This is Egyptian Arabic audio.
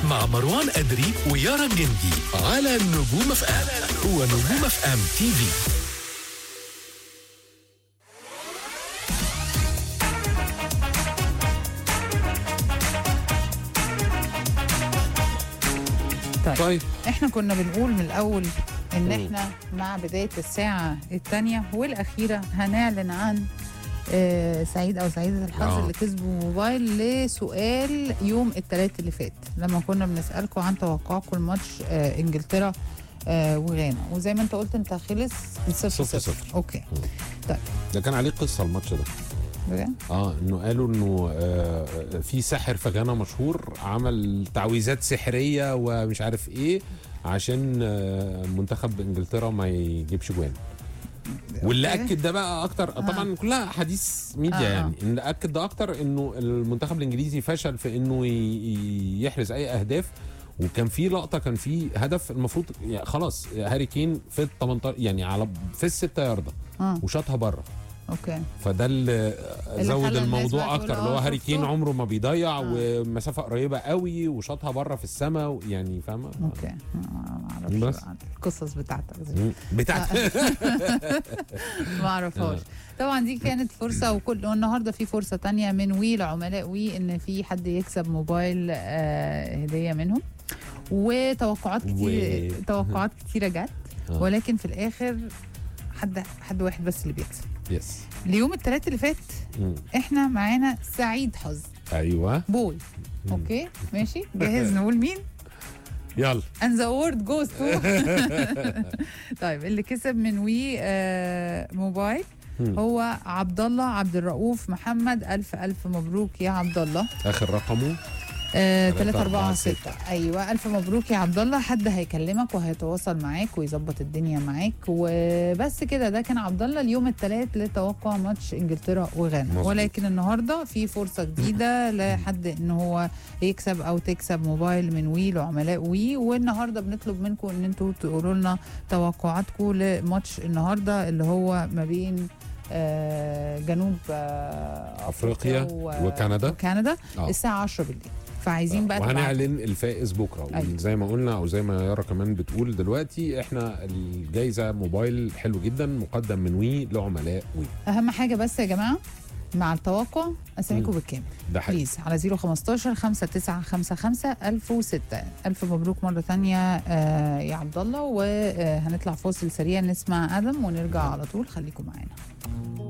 مع مروان أدري ويارا جندي على نجوم اف ام هو نجوم اف ام تي في طيب طيب احنا كنا بنقول من الاول ان احنا مع بدايه الساعه الثانيه والاخيره هنعلن عن آه، سعيد او سعيده الحظ آه. اللي كسبوا موبايل لسؤال يوم الثلاث اللي فات لما كنا بنسالكم عن توقعكم الماتش آه، انجلترا آه، وغانا وزي ما انت قلت انت خلص صفر صفر صفر صفر. اوكي ده كان عليه قصه الماتش ده بجد؟ اه انه قالوا انه آه في ساحر في غانا مشهور عمل تعويذات سحريه ومش عارف ايه عشان آه منتخب انجلترا ما يجيبش جوان واللي أوكي. اكد ده بقى اكتر طبعا كلها حديث ميديا آه، آه. يعني اللي اكد ده اكتر انه المنتخب الانجليزي فشل في انه ي- ي- يحرز اي اهداف وكان في لقطه كان في هدف المفروض يعني خلاص هاري كين في ال 18 يعني على في الستة ياردة اه وشاطها بره اوكي فده اللي زود خلى الناس الموضوع بقى تقول اكتر اللي هو آه، هاري كين شفتوا؟ عمره ما بيضيع آه. ومسافه قريبه قوي وشاطها بره في السماء يعني فاهمه اوكي ما اعرفش بس. بقى القصص بتاعتك دي مم. بتاعت ما اعرفهاش طبعا دي كانت فرصه وكل والنهارده في فرصه تانية من وي لعملاء وي ان في حد يكسب موبايل آه هديه منهم وتوقعات كتير و- توقعات كتيره جت آه. ولكن في الاخر حد حد واحد بس اللي بيكسب يس اليوم الثلاث اللي فات مم. احنا معانا سعيد حظ ايوه بول اوكي ماشي جاهز نقول مين يلا and the word goes to طيب اللي كسب من وي آه موبايل مم. هو عبد الله عبد الرؤوف محمد الف الف مبروك يا عبد الله اخر رقمه آه تلاتة 3 أربعة 4 ستة. 6 ايوه الف مبروك يا عبد الله حد هيكلمك وهيتواصل معاك ويظبط الدنيا معاك وبس كده ده كان عبد الله اليوم الثلاث لتوقع ماتش انجلترا وغانا مظبوط. ولكن النهارده في فرصه جديده لحد ان هو يكسب او تكسب موبايل من وي لعملاء وي والنهارده بنطلب منكم ان انتوا تقولوا لنا توقعاتكم لماتش النهارده اللي هو ما بين آه، جنوب آه، أفريقيا و- وكندا. وكندا آه. الساعه 10 بالليل فعايزين بقى تبعتوا. وهنعلن الفائز بكره أيوة. زي ما قلنا او زي ما يارا كمان بتقول دلوقتي احنا الجايزه موبايل حلو جدا مقدم من وي لعملاء وي اهم حاجه بس يا جماعه مع التوقع اساميكم مم. بالكامل ده حقيقي بليز على 015 5955 1006 الف مبروك مره ثانيه آه يا عبد الله وهنطلع فاصل سريع نسمع ادم ونرجع على طول خليكم معانا